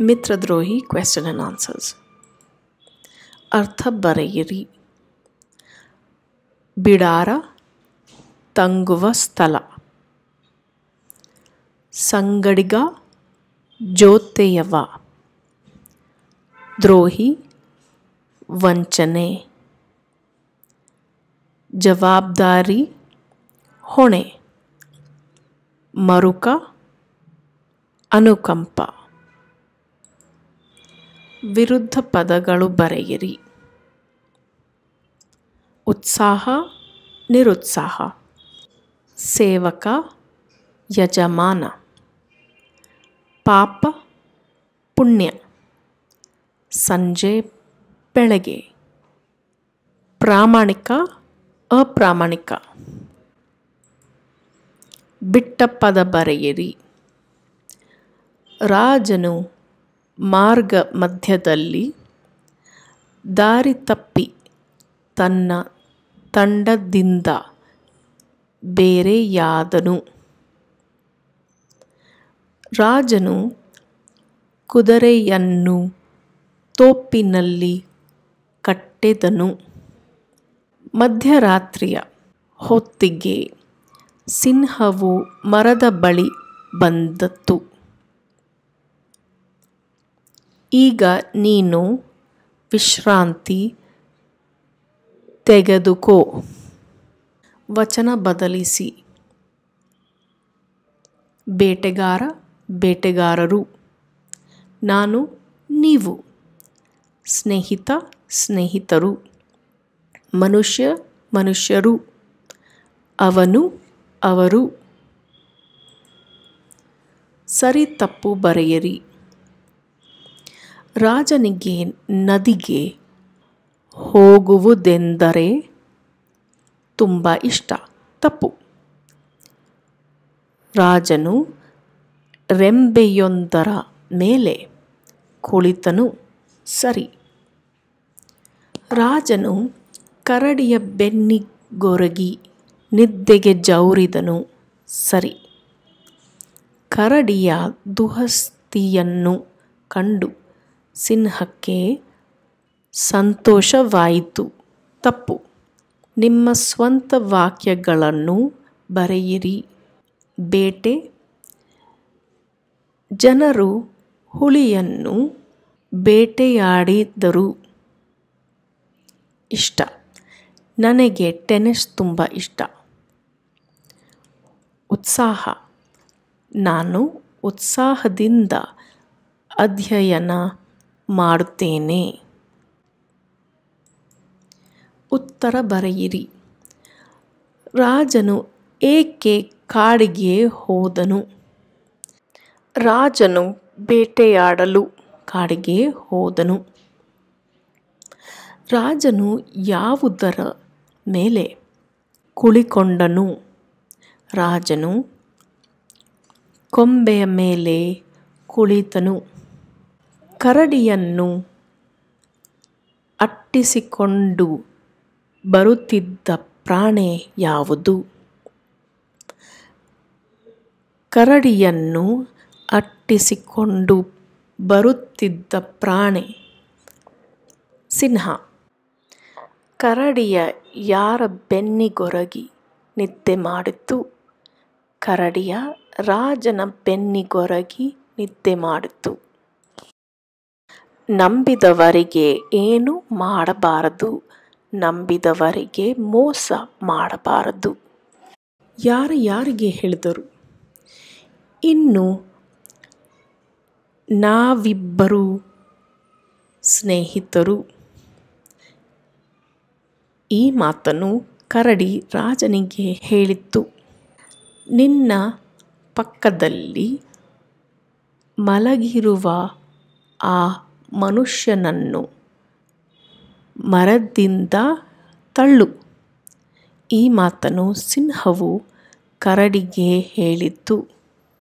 ಮಿತ್ರದ್ರೋಹಿ question and answers ಅರ್ಥ ಬರೆಯಿರಿ ಬಿಡಾರ ತಂಗುವ ಸ್ಥಳ ಸಂಗಡಿಗ ಜೋತೆಯವ ದ್ರೋಹಿ ವಂಚನೆ ಜವಾಬ್ದಾರಿ ಹೊಣೆ ಮರುಕ ಅನುಕಂಪ ವಿರುದ್ಧ ಪದಗಳು ಬರೆಯಿರಿ ಉತ್ಸಾಹ ನಿರುತ್ಸಾಹ ಸೇವಕ ಯಜಮಾನ ಪಾಪ ಪುಣ್ಯ ಸಂಜೆ ಬೆಳಗ್ಗೆ ಪ್ರಾಮಾಣಿಕ ಅಪ್ರಾಮಾಣಿಕ ಬಿಟ್ಟ ಪದ ಬರೆಯಿರಿ ರಾಜನು ಮಾರ್ಗ ಮಧ್ಯದಲ್ಲಿ ದಾರಿ ತಪ್ಪಿ ತನ್ನ ತಂಡದಿಂದ ಬೇರೆಯಾದನು ರಾಜನು ಕುದುರೆಯನ್ನು ತೋಪಿನಲ್ಲಿ ಕಟ್ಟಿದನು ಮಧ್ಯರಾತ್ರಿಯ ಹೊತ್ತಿಗೆ ಸಿಂಹವು ಮರದ ಬಳಿ ಬಂದತ್ತು ಈಗ ನೀನು ವಿಶ್ರಾಂತಿ ತೆಗೆದುಕೋ ವಚನ ಬದಲಿಸಿ ಬೇಟೆಗಾರ ಬೇಟೆಗಾರರು ನಾನು ನೀವು ಸ್ನೇಹಿತ ಸ್ನೇಹಿತರು ಮನುಷ್ಯ ಮನುಷ್ಯರು ಅವನು ಅವರು ಸರಿ ತಪ್ಪು ಬರೆಯಿರಿ ರಾಜನಿಗೆ ನದಿಗೆ ಹೋಗುವುದೆಂದರೆ ತುಂಬ ಇಷ್ಟ ತಪ್ಪು ರಾಜನು ರೆಂಬೆಯೊಂದರ ಮೇಲೆ ಕುಳಿತನು ಸರಿ ರಾಜನು ಕರಡಿಯ ಬೆನ್ನಿಗೊರಗಿ ನಿದ್ದೆಗೆ ಜೌರಿದನು ಸರಿ ಕರಡಿಯ ದುಹಸ್ತಿಯನ್ನು ಕಂಡು ಸಿಂಹಕ್ಕೆ ಸಂತೋಷವಾಯಿತು ತಪ್ಪು ನಿಮ್ಮ ಸ್ವಂತ ವಾಕ್ಯಗಳನ್ನು ಬರೆಯಿರಿ ಬೇಟೆ ಜನರು ಹುಲಿಯನ್ನು ಬೇಟೆಯಾಡಿದರು ಇಷ್ಟ ನನಗೆ ಟೆನ್ನಿಸ್ ತುಂಬ ಇಷ್ಟ ಉತ್ಸಾಹ ನಾನು ಉತ್ಸಾಹದಿಂದ ಅಧ್ಯಯನ ಮಾಡುತ್ತೇನೆ ಉತ್ತರ ಬರೆಯಿರಿ ರಾಜನು ಏಕೆ ಕಾಡಿಗೆ ಹೋದನು ರಾಜನು ಬೇಟೆಯಾಡಲು ಕಾಡಿಗೆ ಹೋದನು ರಾಜನು ಯಾವುದರ ಮೇಲೆ ಕುಳಿಕೊಂಡನು ರಾಜನು ಕೊಂಬೆಯ ಮೇಲೆ ಕುಳಿತನು ಕರಡಿಯನ್ನು ಅಟ್ಟಿಸಿಕೊಂಡು ಬರುತ್ತಿದ್ದ ಪ್ರಾಣಿ ಯಾವುದು ಕರಡಿಯನ್ನು ಅಟ್ಟಿಸಿಕೊಂಡು ಬರುತ್ತಿದ್ದ ಪ್ರಾಣಿ ಸಿಂಹ ಕರಡಿಯ ಯಾರ ಬೆನ್ನಿಗೊರಗಿ ನಿದ್ದೆ ಮಾಡಿತು ಕರಡಿಯ ರಾಜನ ಬೆನ್ನಿಗೊರಗಿ ನಿದ್ದೆ ಮಾಡಿತು ನಂಬಿದವರಿಗೆ ಏನು ಮಾಡಬಾರದು ನಂಬಿದವರಿಗೆ ಮೋಸ ಮಾಡಬಾರದು ಯಾರು ಯಾರಿಗೆ ಹೇಳಿದರು ಇನ್ನು ನಾವಿಬ್ಬರು ಸ್ನೇಹಿತರು ಈ ಮಾತನ್ನು ಕರಡಿ ರಾಜನಿಗೆ ಹೇಳಿತ್ತು ನಿನ್ನ ಪಕ್ಕದಲ್ಲಿ ಮಲಗಿರುವ ಆ ಮನುಷ್ಯನನ್ನು ಮರದಿಂದ ತಳ್ಳು ಈ ಮಾತನ್ನು ಸಿಂಹವು ಕರಡಿಗೆ ಹೇಳಿತ್ತು